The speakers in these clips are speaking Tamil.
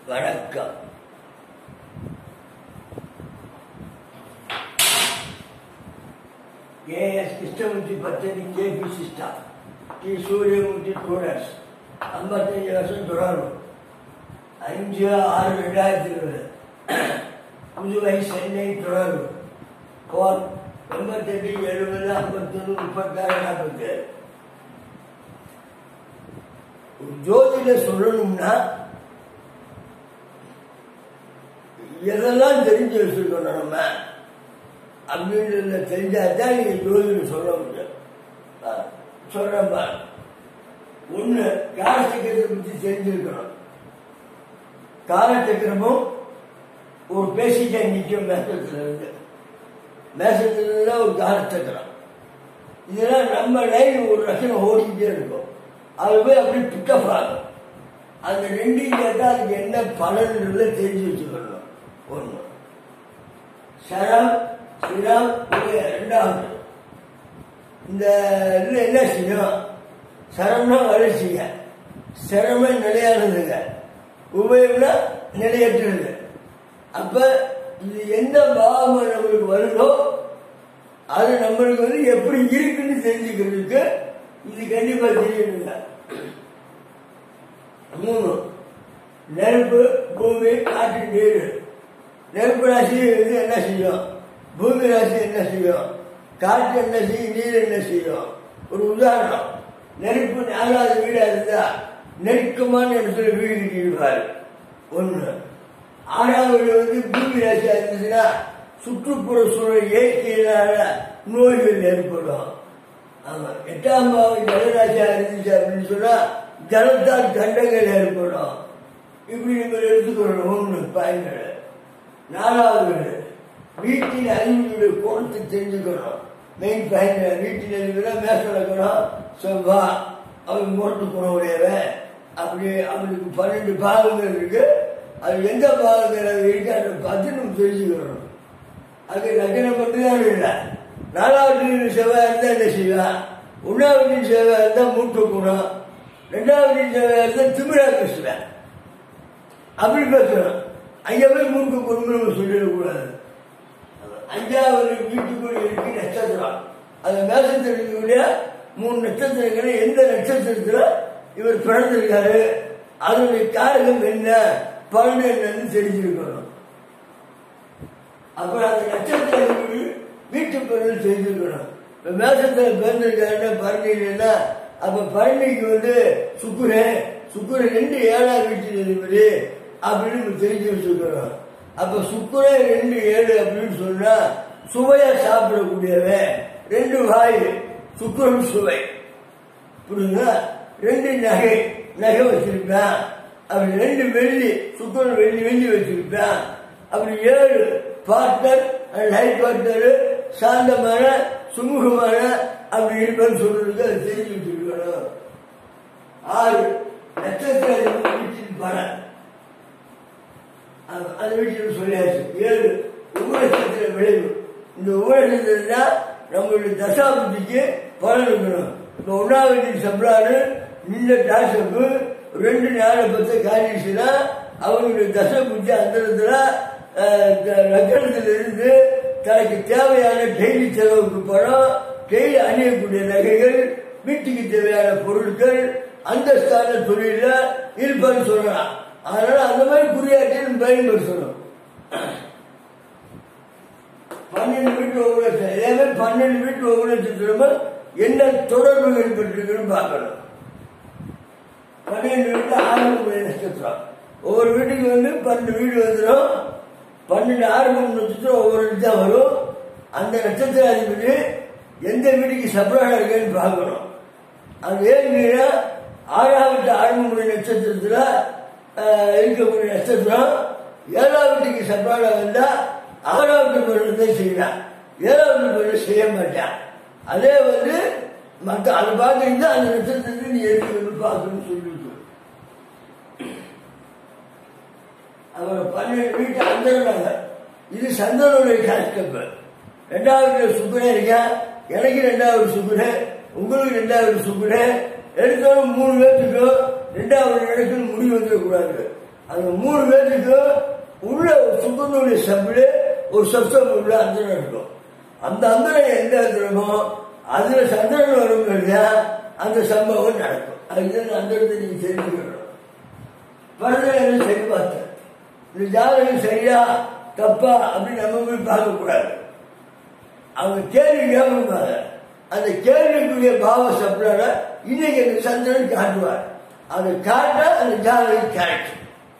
வணக்கம் ஏஎஸ் கிருஷ்ணமூர்த்தி பத்தடி கேபி சிஸ்டா டி சூரியமூர்த்தி ஸ்டூடெண்ட்ஸ் ஐம்பத்தஞ்சு வருஷம் தொடரும் அஞ்சு ஆறு ரெண்டாயிரத்தி இருபது புதுவை சென்னை தொடரும் கோல் எண்பத்தெட்டு எழுபது ஐம்பத்தொன்று முப்பத்தாறு நாற்பத்தேழு ஒரு ஜோதிட சொல்லணும்னா எதெல்லாம் தெரிஞ்சு வச்சிருக்கணும் நம்ம அப்படின்றத தெரிஞ்சாதான் நீங்க ஜோதிடம் சொல்ல முடியும் சொல்றேன் பாரு ஒண்ணு காலச்சக்கரத்தை பத்தி தெரிஞ்சிருக்கணும் காலச்சக்கரமும் ஒரு பேசிக்க நிற்கும் மேசத்துல இருந்து மேசத்துல இருந்து ஒரு காலச்சக்கரம் இதெல்லாம் நம்ம லைன் ஒரு லட்சணம் ஓடிக்கிட்டே இருக்கும் அது போய் அப்படி பிக்கப் ஆகும் அந்த ரெண்டையும் கேட்டால் அதுக்கு என்ன பலன்களை தெரிஞ்சு வச்சுக்கணும் ஒன்று சரம் சிரம் உதய ரெண்டாவது இந்த இதில் என்ன செய்யும் சரம்னா வளர்ச்சிங்க சிரம நிலையானதுங்க உபயம்னா நிலையற்றது அப்ப இது எந்த பாவம் நம்மளுக்கு வருதோ அது நம்மளுக்கு வந்து எப்படி இருக்குன்னு தெரிஞ்சுக்கிறதுக்கு இது கண்டிப்பா தெரியணுங்க மூணு நெருப்பு பூமி காற்று நீர் நெருப்பு ராசி வந்து என்ன செய்யும் பூமி ராசி என்ன செய்யும் காற்று என்ன செய்யும் நீர் என்ன செய்யும் ஒரு உதாரணம் நெருப்பு நாலாவது வீடா இருந்தா நெருக்கமான இடத்துல வீடு கட்டிடுவாரு ஒண்ணு ஆறாவது வீடு வந்து பூமி ராசியா இருந்துச்சுன்னா சுற்றுப்புற சூழல் இயற்கையினால நோய்கள் ஏற்படும் ஆமா எட்டாம் பாவம் ஜலராசியா இருந்துச்சு அப்படின்னு சொன்னா ஜலத்தால் கண்டங்கள் ஏற்படும் இப்படி நீங்கள் எடுத்துக்கொள்ளணும் ஒன்று பயன்கள் நாலாவது வீடு வீட்டின் அறிவுடைய கோணத்தை தெரிஞ்சுக்கணும் மெயின் பயன் வீட்டின் அறிவுனா மேசலக்கணும் செவ்வா அவன் முரட்டு குணம் உடையவன் அப்படி அவனுக்கு பன்னெண்டு பாகங்கள் இருக்கு அது எந்த பாகங்கள் அது இருக்கு அதை பார்த்து நம்ம தெரிஞ்சுக்கணும் அது லக்னம் மட்டும்தான் இல்லை நாலாவது வீடு செவ்வாய் இருந்தால் என்ன செய்வான் ஒன்றாவது வீடு செவ்வாய் இருந்தால் மூட்டு குணம் ரெண்டாவது வீடு செவ்வாய் இருந்தால் திமிரா பேசுவேன் அப்படி பேசணும் அங்கே போய் மூட்டு குடும்பம் சொல்லிடக்கூடாது அஞ்சாவது வீட்டுக்குள் இருக்கு நட்சத்திரம் அந்த மேசத்தில் இருக்கக்கூடிய மூணு நட்சத்திரங்கள் எந்த நட்சத்திரத்தில் இவர் பிறந்திருக்காரு அதனுடைய காரகம் என்ன பலன் என்னன்னு தெரிஞ்சிருக்கணும் அப்புறம் அந்த நட்சத்திரங்களுக்கு வீட்டு பொருள் தெரிஞ்சுக்கணும் இப்ப மேசத்துல பிறந்திருக்காருன்னா பரணினா அப்ப பரணிக்கு வந்து சுக்குரன் சுக்குரன் ரெண்டு ஏழாம் வீட்டில் இருக்குது அப்படின்னு நம்ம தெரிஞ்சு வச்சுக்கிறோம் அப்ப சுக்குரன் ரெண்டு ஏழு அப்படின்னு சொன்னா சுவையா சாப்பிடக்கூடியவன் ரெண்டு வாய் சுக்குரன் சுவை புரியுங்களா ரெண்டு நகை நகை வச்சிருப்பான் அப்படி ரெண்டு வெள்ளி சுக்குரன் வெள்ளி வெள்ளி வச்சிருப்பான் அப்படி ஏழு பார்ட்னர் லைஃப் பார்ட்னர் சாந்தமான சுமூகமான அப்படி இருப்பேன்னு சொல்றதுக்கு அது தெரிஞ்சு வச்சிருக்கணும் ஆறு நட்சத்திர வீட்டில் பணம் அது வீட்டில் சொல்லியாச்சு ஏழு உபநட்சத்திர விளைவு இந்த உபநட்சத்திரம் தான் நம்மளுடைய தசாபுத்திக்கு பலன் இருக்கணும் இப்போ ஒன்றாவது வீட்டில் சம்பளாரு நின்ற டாசப்பு ரெண்டு நாலு பத்து காரியச்சுன்னா அவங்களுடைய தசை புத்தி அந்த லக்கணத்தில் இருந்து தனக்கு தேவையான டெய்லி செலவுக்கு பணம் டெய்லி அணியக்கூடிய நகைகள் வீட்டுக்கு தேவையான பொருட்கள் அந்தஸ்தான தொழில இருப்பான்னு சொல்லலாம் அதனால அந்த மாதிரி குறியாட்டில் பயன்படுத்தணும் பன்னெண்டு வீட்டு ஒவ்வொரு எல்லாமே பன்னெண்டு வீட்டு ஒவ்வொரு லட்சத்திலும் என்ன தொடர்பு ஏற்பட்டிருக்குன்னு பார்க்கணும் பன்னெண்டு வீட்டு ஆரம்ப நட்சத்திரம் ஒவ்வொரு வீட்டுக்கு வந்து பன்னெண்டு வீடு வந்துடும் பன்னெண்டு ஆரம்பம் நட்சத்திரம் ஒவ்வொரு தான் வரும் அந்த நட்சத்திர அதிபதி எந்த வீட்டுக்கு சப்ராக இருக்குன்னு பார்க்கணும் அது ஏன் ஆறாவது ஆரம்பமுறை நட்சத்திரத்தில் இருக்கக்கூடிய நட்சத்திரம் ஏழாவதுக்கு சப்ராக வந்தா ஆறாவது பொருள் தான் செய்யலாம் ஏழாவது பொருள் செய்ய மாட்டான் அதே வந்து மற்ற அதை பார்க்குறீங்கன்னா அந்த நட்சத்திரத்தை நீ எடுத்துக்கணும் பார்க்கணும்னு சொல்லிட்டு அவர் பன்னெண்டு வீட்டு அந்தரனாங்க இது சந்தனுடைய கணக்கு ரெண்டாவது சுக்குரே இருக்கேன் எனக்கு ரெண்டாவது சுக்குரே உங்களுக்கு ரெண்டாவது சுக்குரே எடுத்தவங்க மூணு பேர்த்துக்கும் ரெண்டாவது இடத்துல முடிவு வந்துடக்கூடாது அந்த மூணு பேருக்கு உள்ள ஒரு சுக்கரனுடைய சப்பில் ஒரு சப்சம் உள்ள அந்தரம் இருக்கும் அந்த அந்தரம் எந்த அந்தரமோ அதுல சந்திரன் வரும்போது அந்த சம்பவம் நடக்கும் அதுக்கு அந்த அந்தரத்தை நீங்க தெரிஞ்சுக்கணும் பரதேவன் சரி பார்த்தேன் இந்த ஜாதகம் சரியா தப்பா அப்படின்னு நம்ம போய் பார்க்க கூடாது அவங்க கேள்வி கேட்பாங்க அந்த கேள்விக்குரிய பாவ சப்ளார இன்னைக்கு அந்த சந்திரன் காட்டுவார் அதை காட்ட அந்த ஜாதகம் கரெக்ட்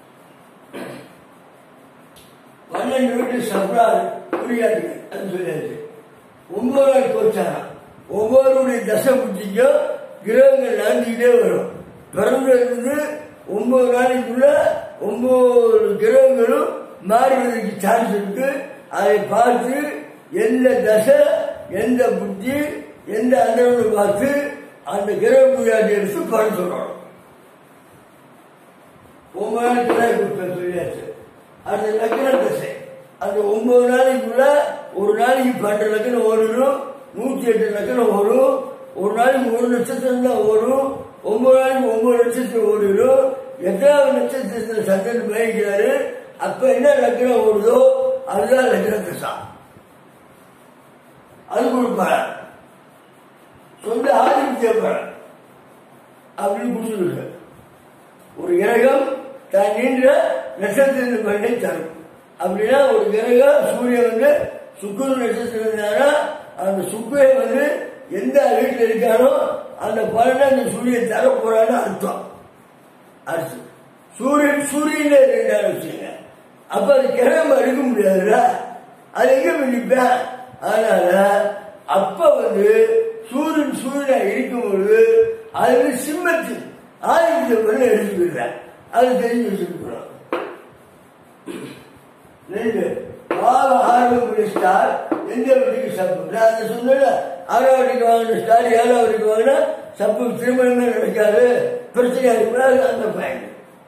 பன்னெண்டு வீட்டு சப்ளார் புரியாது அது சொல்லியாச்சு ஒன்பது நாள் கோச்சாரம் ஒவ்வொருடைய தசை புத்திக்கும் கிரகங்கள் நடந்துக்கிட்டே வரும் பிறந்திருந்து ஒன்பது நாளைக்குள்ள ஒன்பது கிரகங்களும் மாறுவதற்கு சான்ஸ் இருக்கு அதை பார்த்து எந்த தசை எந்த புத்தி எந்த அந்தரவு பார்த்து அந்த கிரக பூஜாதி எடுத்து பலன் சொல்லணும் ஒன்பது நாளைக்கு கொடுத்த சொல்லியாச்சு அந்த லக்ன தசை அந்த ஒன்பது நாளைக்குள்ள ஒரு நாளைக்கு பன்னெண்டு லக்கணம் ஓடணும் நூத்தி எட்டு லக்கணம் ஓடும் ஒரு நாளைக்கு ஒரு நட்சத்திரம் தான் ஓடும் ஒன்பது நாளைக்கு ஒன்பது நட்சத்திரம் ஓடிடும் எட்டாவது நட்சத்திரத்தில் சந்திரன் பயணிக்கிறாரு அப்ப என்ன லக்னம் ஓடுதோ அதுதான் லக்ன தசா அது கொடுப்பார் சொந்த ஆதித்ய பலன் அப்படின்னு கொடுத்துருக்கு ஒரு கிரகம் தான் நின்ற நட்சத்திரத்தின் பலனை தரும் அப்படின்னா ஒரு கிரகம் சூரியன் வந்து சுக்குரு நட்சத்திரம் அந்த சுக்கரன் வந்து எந்த வீட்டில் இருக்கானோ அந்த பலனை அந்த சூரியன் தர போறான்னு அர்த்தம் அர்த்தம் சூரியன் சூரியனே ரெண்டாவது வச்சுங்க அப்ப அது கிரகம் எடுக்க முடியாதுல்ல அது எங்க பிடிப்பேன் அதனால அப்ப வந்து சூரியன் சூரியனா இருக்கும் பொழுது அது வந்து சிம்மத்தில் ஆதித்ய பண்ண எடுத்துக்கிறேன் அது தெரிஞ்சு வச்சிருக்கிறோம் ரெண்டு பாவ ஆரம்பக்கூடிய ஸ்டார் எந்த வீட்டுக்கு சப்பு நான் அதை சொன்னேன் ஆறாம் வீட்டுக்கு வாங்கின ஸ்டார் ஏழாம் வீட்டுக்கு வாங்கினா சப்பு திருமணமே நடக்காது பிரச்சனையா இருக்கக்கூடாது அந்த பயன்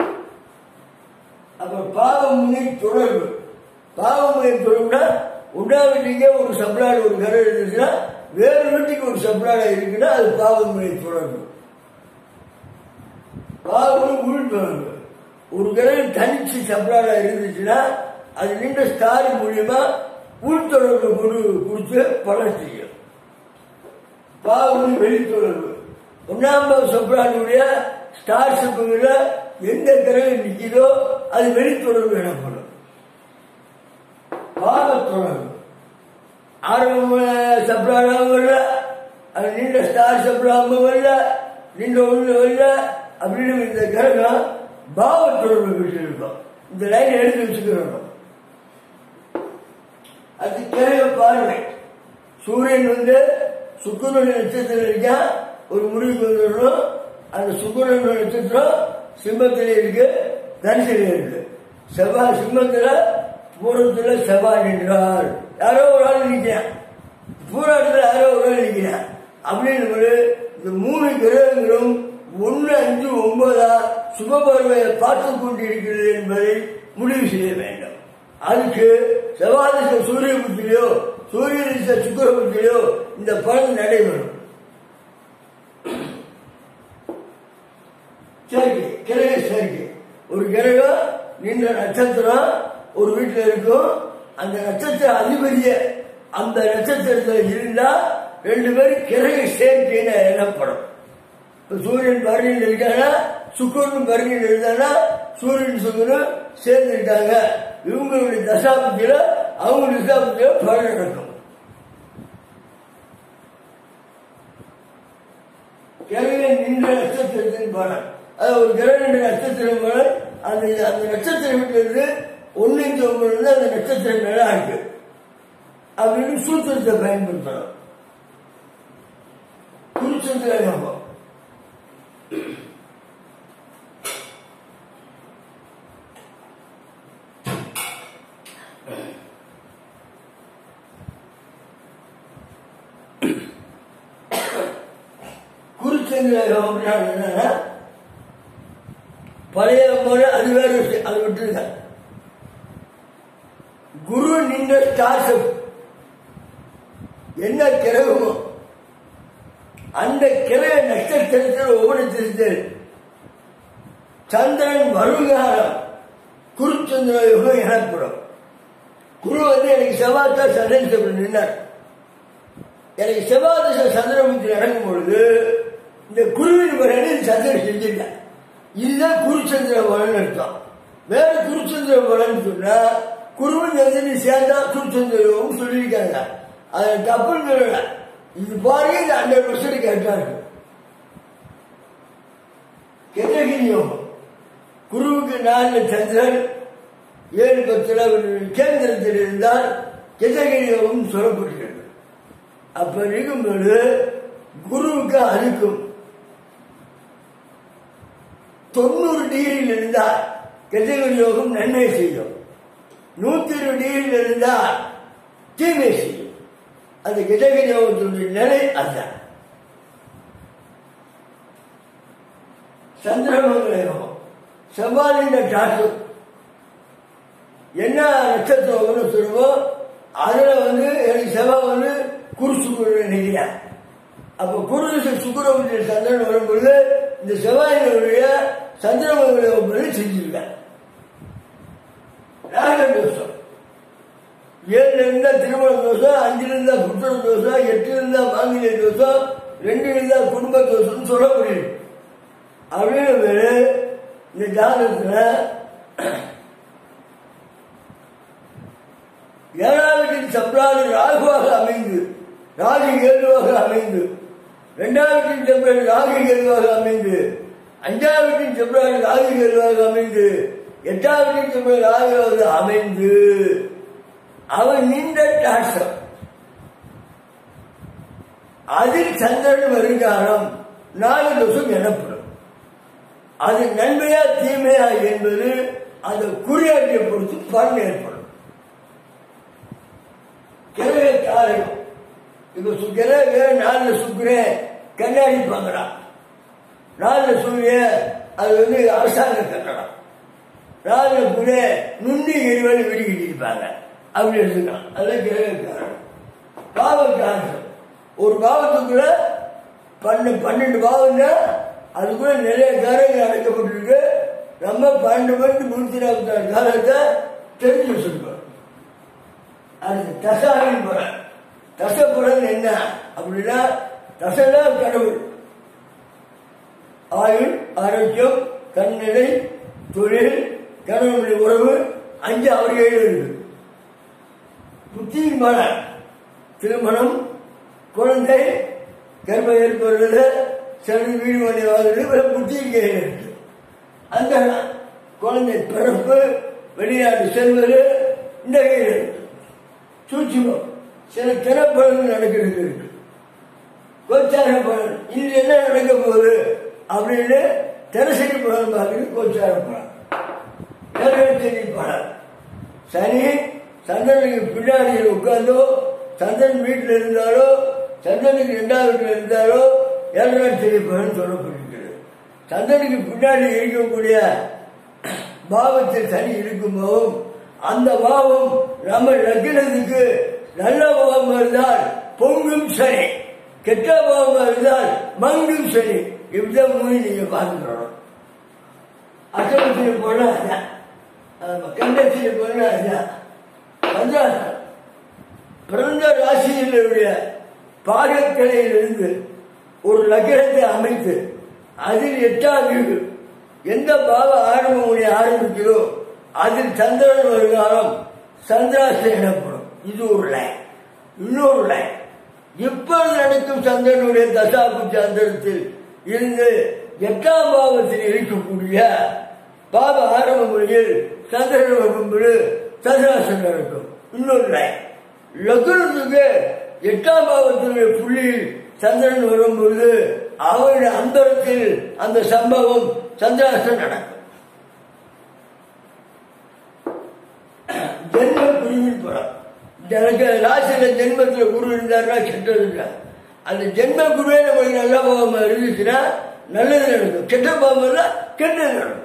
அப்ப பாவமுனை தொடர்பு பாவமுனை தொடர்புனா உண்டா வீட்டுக்கே ஒரு சப்ளாடு ஒரு கரை இருந்துச்சுன்னா வேறு வீட்டுக்கு ஒரு சப்ளாடா இருக்குன்னா அது பாவமுனை தொடர்பு பாவமுனை உள் தொடர்பு ஒரு கிரகம் தனிச்சு சப்ளாடா இருந்துச்சுன்னா அது நின்ற ஸ்டார் மூலியமா உள்தொடர்பு கொடு கொடுத்து பலன் செய்யும் பாவமுனை வெளித்தொடர்பு ஒன்னாம் சப்ளாடுடைய ஸ்டார் சப்புகள எந்த கிரகம் நிற்கிறதோ அது வெளித்தொடர்பு எனப்படும் பாவ தொடர்பு ஆரம்ப சப்ளாடாம வரல அது நின்ற ஸ்டார் சப்ளாம வரல நின்ற ஒண்ணு வரல அப்படின்னு இந்த கிரகம் பாவ தொடர்பு விட்டுருக்கோம் இந்த லைன் எடுத்து வச்சுக்கிறோம் அது கிரக பார்வை சூரியன் வந்து சுக்கரனுடைய நட்சத்திரம் இருக்கா ஒரு முடிவுக்கு வந்துடணும் அந்த சுக்கரனுடைய நட்சத்திரம் சிம்மத்திலே இருக்கு தனுசிலே இருக்கு செவ்வாய் சிம்மத்துல பூரத்துல செவ்வாய் நின்றார் யாரோ ஒரு ஆள் நிற்கிறான் பூராட்டத்தில் யாரோ ஒரு ஆள் நிற்கிறான் அப்படின்னு ஒரு இந்த மூணு கிரகங்களும் ஒன்று அஞ்சு ஒன்பதா சுபபருவையை பார்த்து கொண்டிருக்கிறது என்பதை முடிவு செய்ய வேண்டும் அதுக்கு செவ்வாய் சூரிய புத்திலையோ சூரிய சுக்கர புத்திலையோ இந்த பலன் நடைபெறும் சேர்க்கை கிரக சேர்க்கை ஒரு கிரகம் நின்ற நட்சத்திரம் ஒரு வீட்டில் இருக்கும் அந்த நட்சத்திர அதிபதிய அந்த நட்சத்திரத்தில் இருந்தா ரெண்டு பேரும் கிரக சேர்க்கைன்னு எனப்படும் இப்ப சூரியன் பரணியில் இருக்கானா சுக்கரன் பரணியில் இருந்தானா சூரியன் சுக்கரன் சேர்ந்து இருக்காங்க இவங்களுடைய தசாபத்தியில அவங்க தசாபத்தியில பலன் நடக்கும் கிரகம் நின்ற நட்சத்திரத்தின் பலன் அது ஒரு கிரகம் நின்ற நட்சத்திரம் பலன் அந்த அந்த நட்சத்திரம் வீட்டிலிருந்து ஒன்னு இருந்து ஒன்பது இருந்து அந்த நட்சத்திரம் நல்லா இருக்கு அப்படின்னு சூத்திரத்தை பயன்படுத்தணும் குறிச்சந்திர யோகம் குருச்சந்திர யோகம் என்னன்னா பழைய முறை அது வேற விஷயம் அது விட்டுருங்க குரு நின்ற ஸ்டாசம் என்ன கிரகமோ அந்த கிரக நட்சத்திரத்தில் ஒவ்வொரு சந்திரன் வருங்காலம் குருச்சந்திர யோகம் எனப்படும் குரு வந்து எனக்கு செவ்வாய்த்தா சந்திரன் நின்றார் எனக்கு செவ்வாதச சந்திரமுத்தி நடக்கும் பொழுது இந்த குருவின் பலனை சந்திரன் செஞ்சிருக்கார் இதுதான் குருச்சந்திர பலன் அர்த்தம் வேற குருச்சந்திர பலன் சொன்னா குருவும் சந்திரன் சேர்ந்தா குருச்சந்திர யோகம் சொல்லியிருக்காங்க அதை தப்புன்னு சொல்லல இது பாருங்க இந்த ஹண்ட்ரட் பர்சன்ட் கரெக்டா இருக்கு கெட்டகிரி யோகம் குருவுக்கு நாலு சந்திரன் ஏழு பத்துல கேந்திரத்தில் இருந்தால் கெட்டகிரி யோகம் சொல்லப்பட்டிருக்கிறது அப்ப இருக்கும்போது குருவுக்கு அதுக்கும் தொண்ணூறு டிகிரியில் இருந்தால் கெட்டகிரி யோகம் நன்மை செய்யும் நூத்தி இருபது டிகிரியில் இருந்தால் தீமை செய்யும் அந்த கெட்டகிரி யோகத்தினுடைய நிலை அதுதான் சந்திரமங்கல யோகம் செவ்வாலின் டாட்டு என்ன நட்சத்திரம்னு சொல்லுவோம் அதுல வந்து எனக்கு செவ்வாய் வந்து குரு சுக்குரு நினைக்கிறேன் அப்ப குரு சுக்குரமுடைய சந்திரன் வரும்பொழுது இந்த செவ்வாயினுடைய சந்திரமங்கல யோகம் செஞ்சிருக்கேன் ராக தோஷம் ஏழுல இருந்தா திருமண தோஷம் அஞ்சுல இருந்தா புத்திர தோஷம் எட்டுல இருந்தா மாங்கிலிய தோஷம் ரெண்டுல இருந்தா குடும்ப தோஷம்னு சொல்ல முடியும் அப்படின்னு இந்த ஜாதகத்துல ஏழாவதின் சப்ராது ராகுவாக அமைந்து ராகு ஏழுவாக அமைந்து இரண்டாவதின் செப்ராது ராகு ஏழுவாக அமைந்து அஞ்சாவதின் செப்ராது ராகு ஏழுவாக அமைந்து எட்டாவதின் செப்ராது ராகுவாக அமைந்து அவன் நீண்ட டாசம் அதில் சந்திரன் வருங்காலம் நாலு தோஷம் எனப்படும் அது நன்மையா தீமையா என்பது அந்த குறியாட்டியை பொறுத்து பலன் ஏற்படும் கிரக காரகம் இப்ப கிரக நாலுல சுக்குரேன் கண்ணாடி பார்க்கலாம் நாலுல சூரிய அது வந்து அரசாங்க கட்டடம் நாலுல புரிய நுண்டி எரிவழி வெடிக்கிட்டு இருப்பாங்க அப்படி எடுத்துக்கலாம் அதுதான் கிரக காரணம் பாவ காரணம் ஒரு பாவத்துக்குள்ள பன்னெண்டு பன்னெண்டு பாவம்னா அதுக்குள்ள நிறைய காரியங்கள் அடைக்கப்பட்டிருக்கு நம்ம பன்னெண்டு மணிக்கு முன்னூத்தி நாற்பத்தி நாலு காலத்தை தெரிஞ்சு வச்சிருக்கோம் அடுத்து தசாவின் புறன் தசப்புறன் என்ன அப்படின்னா தசனா கடவுள் ஆயுள் ஆரோக்கியம் கண்ணிலை தொழில் கடவுளுடைய உறவு அஞ்சு அவர் கையில் இருக்கு புத்தியின் பலன் திருமணம் குழந்தை கர்ப்பம் ஏற்படுறது சிலது வீடு மணி வாங்குறது புத்தியின் கையில் இருக்கு அந்த குழந்தை பிறப்பு வெளிநாட்டு செல்வது இந்த கையில் இருக்கு சூட்சுமம் சில திறப்படங்கள் நடக்கிறது இருக்கு கோச்சார பலன் இது என்ன நடக்க போகுது அப்படின்னு தினசரி பலன் பார்க்குறது கோச்சார பலன் ஏழரை பலன் சனி சந்திரனுக்கு பின்னாடி உட்கார்ந்தோ சந்திரன் வீட்டில் இருந்தாலோ சந்திரனுக்கு இரண்டாவது வீட்டில் இருந்தாலோ ஏழரை சனி பலன் சொல்லப்பட்டிருக்கிறது சந்திரனுக்கு பின்னாடி இருக்கக்கூடிய பாவத்தில் சனி இருக்கும்போதும் அந்த பாவம் நம்ம லக்னத்துக்கு நல்ல பாவம் இருந்தால் பொங்கும் சனி கெட்ட பாவம் இருந்தால் மங்கும் சனி இப்படிதான் மூணு நீங்க பார்த்துக்கணும் அட்டமத்தில் போனா அதான் கண்டத்தில் போனா அதான் பஞ்சாசம் பிறந்த ராசியினுடைய பாகக்கலையிலிருந்து ஒரு லக்னத்தை அமைத்து அதில் எட்டாம் வீடு எந்த பாவ ஆரம்பம் ஆரம்பிக்கிறோ அதில் சந்திரன் ஒரு காலம் சந்திராசம் எனப்படும் இது ஒரு லைன் இன்னொரு லைன் இப்பொழுது நடக்கும் சந்திரனுடைய தசாபு சந்திரத்தில் இருந்து எட்டாம் பாவத்தில் இருக்கக்கூடிய பாவ ஆரம்ப முறையில் சந்திரன் வரும்போது சந்திராசம் நடக்கும் இன்னொரு லைன் லகுனத்துக்கு எட்டாம் பாவத்தினுடைய புள்ளியில் சந்திரன் வரும்பொழுது அவருடைய அந்தரத்தில் அந்த சம்பவம் சந்திராசம் நடக்கும் ஜென்ம குருவின் படம் எனக்கு ராசியில ஜென்மத்துல குரு இருந்தாருன்னா கெட்டது இல்லை அந்த ஜென்ம குருவே நமக்கு நல்ல பாவமா இருந்துச்சுன்னா நல்லது நடக்கும் கெட்ட பாவம் இல்ல கெட்டது நடக்கும்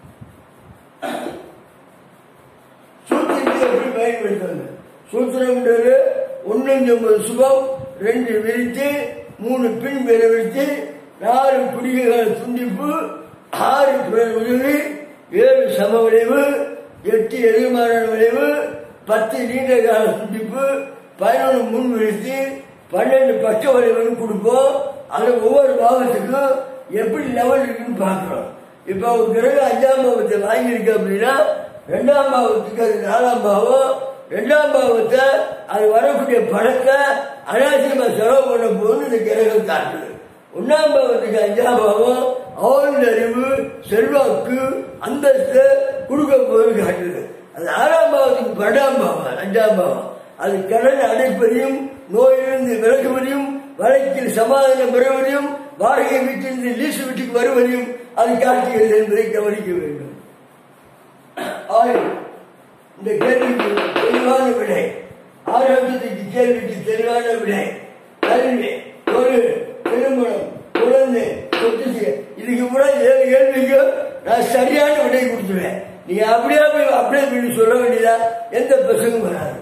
சூத்திரத்தை எப்படி பயன்படுத்துவது சூத்திரம்ன்றது ஒன்னஞ்சு ஒன்பது சுபம் ரெண்டு விரித்து மூணு பின் விரித்து நாலு குடிகைகள் துண்டிப்பு ஆறு பிறர் உதவி ஏழு சம விளைவு எட்டு எதிர்மாறான விளைவு பத்து நீண்ட கால துண்டிப்பு பதினொன்று முன் விழுத்து பன்னெண்டு பக்க விளைவுன்னு கொடுப்போம் அது ஒவ்வொரு பாவத்துக்கும் எப்படி லெவல் இருக்குன்னு பார்க்குறோம் இப்போ ஒரு கிரகம் அஞ்சாம் பாவத்தை வாங்கியிருக்கு அப்படின்னா ரெண்டாம் பாவத்துக்கு அது நாலாம் பாவம் ரெண்டாம் பாவத்தை அது வரக்கூடிய பணத்தை அனாவசியமா செலவு பண்ண போது இந்த கிரகம் காட்டுது ஒன்னாம் பாவத்துக்கு அஞ்சாம் பாவம் ஆளுநர் அறிவு செல்வாக்கு அந்தஸ்து கொடுக்க போது காட்டுது அது ஆறாம் பாவத்துக்கு பன்னெண்டாம் பாவம் அஞ்சாம் பாவம் அது கடன் அடைப்பதையும் நோயிலிருந்து விலகுவதையும் வழக்கில் சமாதானம் பெறுவதையும் வாடகை வீட்டிலிருந்து லீசு வீட்டுக்கு வருவதையும் அது காட்டுகிறது என்பதை கவனிக்க வேண்டும் ஆயிரம் இந்த கேள்விக்கு தெளிவான விடை ஆரோக்கியத்துக்கு கேள்விக்கு தெளிவான விடை கல்வி தொழில் திருமணம் குழந்தை சொத்து சே- இதுக்கு கூட ஏழு கேள்விக்கு நான் சரியான விடை கொடுத்துருவேன் நீங்க அப்படியே போய் அப்படியே போய் சொல்ல வேண்டியதா எந்த பசங்களும் வராது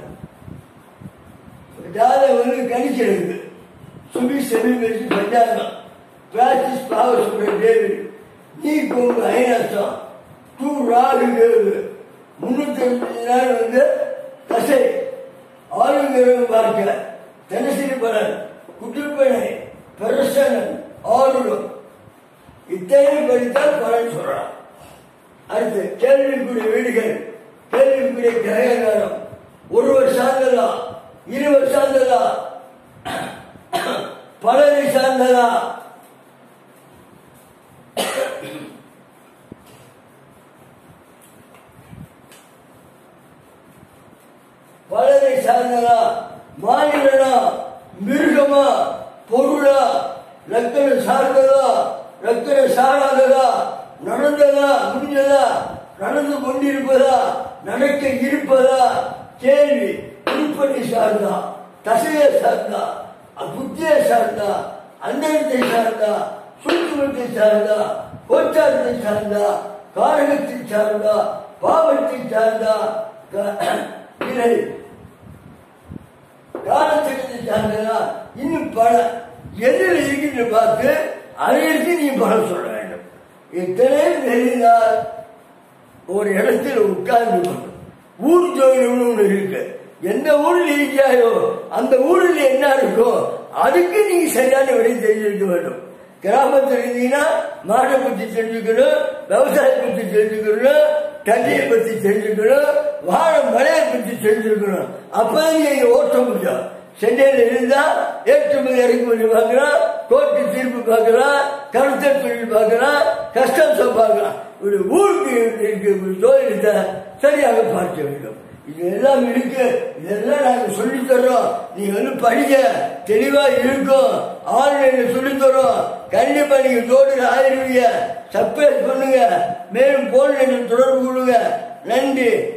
ஜாதகம் வந்து கணிக்கிறது சுபி செமி மெரிசி பஞ்சாங்கம் பிராக்டிஸ் பாவர் சொல்ற டேவிட் நீ கொங்கு ஐநசம் டூ ராகு கேது முன்னூத்தி அறுபத்தஞ்சு நாள் வந்து தசை ஆளுங்கிறம் பார்க்க தினசரி பலன் குட்டுப்பனை பெருசனன் ஆளுடம் இத்தனை படித்தால் பலன் சொல்றான் அடுத்து கேள்விக்குரிய வீடுகள் கேள்விக்குரிய கிரககாரம் ஒருவர் சார்ந்ததா இருவர் சார்ந்ததா பலரை சார்ந்ததா பலரை சார்ந்ததா மாநிலனா மிருகமா பொருளா லக்கண சார்ந்ததா லக்கண சாராததா நடந்ததா முடிஞ்சதா நடந்து கொண்டிருப்பதா நடக்க இருப்பதா கேள்வி உருப்படி சார்ந்தா தசையை சார்ந்தா புத்தியை சார்ந்தா அந்தரத்தை சார்ந்தா சூற்றுமத்தை சார்ந்தா கோச்சாரத்தை சார்ந்தா காரகத்தை சார்ந்தா பாவத்தை சார்ந்தா க- இதை காலச்சக்கரத்தை சார்ந்ததா இன்னும் பல எதில் இருக்கின்ற பார்த்து அதை எடுத்து நீ பலம் சொல்ல வேண்டும் இத்தனை தெரிந்தால் ஒரு இடத்தில் உட்கார்ந்து கொண்டு ஊர் ஜோதிடம்னு ஒண்ணு இருக்கு எந்த ஊரில் இருக்கியாயோ அந்த ஊரில் என்ன இருக்கோ அதுக்கு நீங்க சரியான விடை தெரிஞ்சிருக்க வேண்டும் கிராமத்தில் இருந்தீங்கன்னா மாடை பத்தி தெரிஞ்சுக்கணும் விவசாயம் பத்தி தெரிஞ்சுக்கணும் தண்ணியை பத்தி தெரிஞ்சுக்கணும் வாழ மலையை பத்தி தெரிஞ்சுக்கணும் அப்பதான் நீங்க ஓட்ட முடியும் சென்னையில இருந்தா ஏற்றுமதி இறக்குமதி பார்க்கலாம் கோர்ட்டு தீர்ப்பு பார்க்கலாம் கருத்தர் தொழில் பார்க்கலாம் கஸ்டம்ஸ் பார்க்கலாம் ஒரு ஊருக்கு இருக்கு ஒரு ஜோதிடத்தை சரியாக பார்க்க வேண்டும் இது எல்லாம் இருக்கு இதெல்லாம் நாங்க சொல்லித் தர்றோம் நீங்க வந்து படிக்க தெளிவா இருக்கும் ஆன்லைன்ல சொல்லித் தர்றோம் கண்டிப்பா நீங்க ஜோதிட ஆயிருவீங்க சப்ஸ்கிரைப் பண்ணுங்க மேலும் போன் தொடர்பு கொள்ளுங்க நன்றி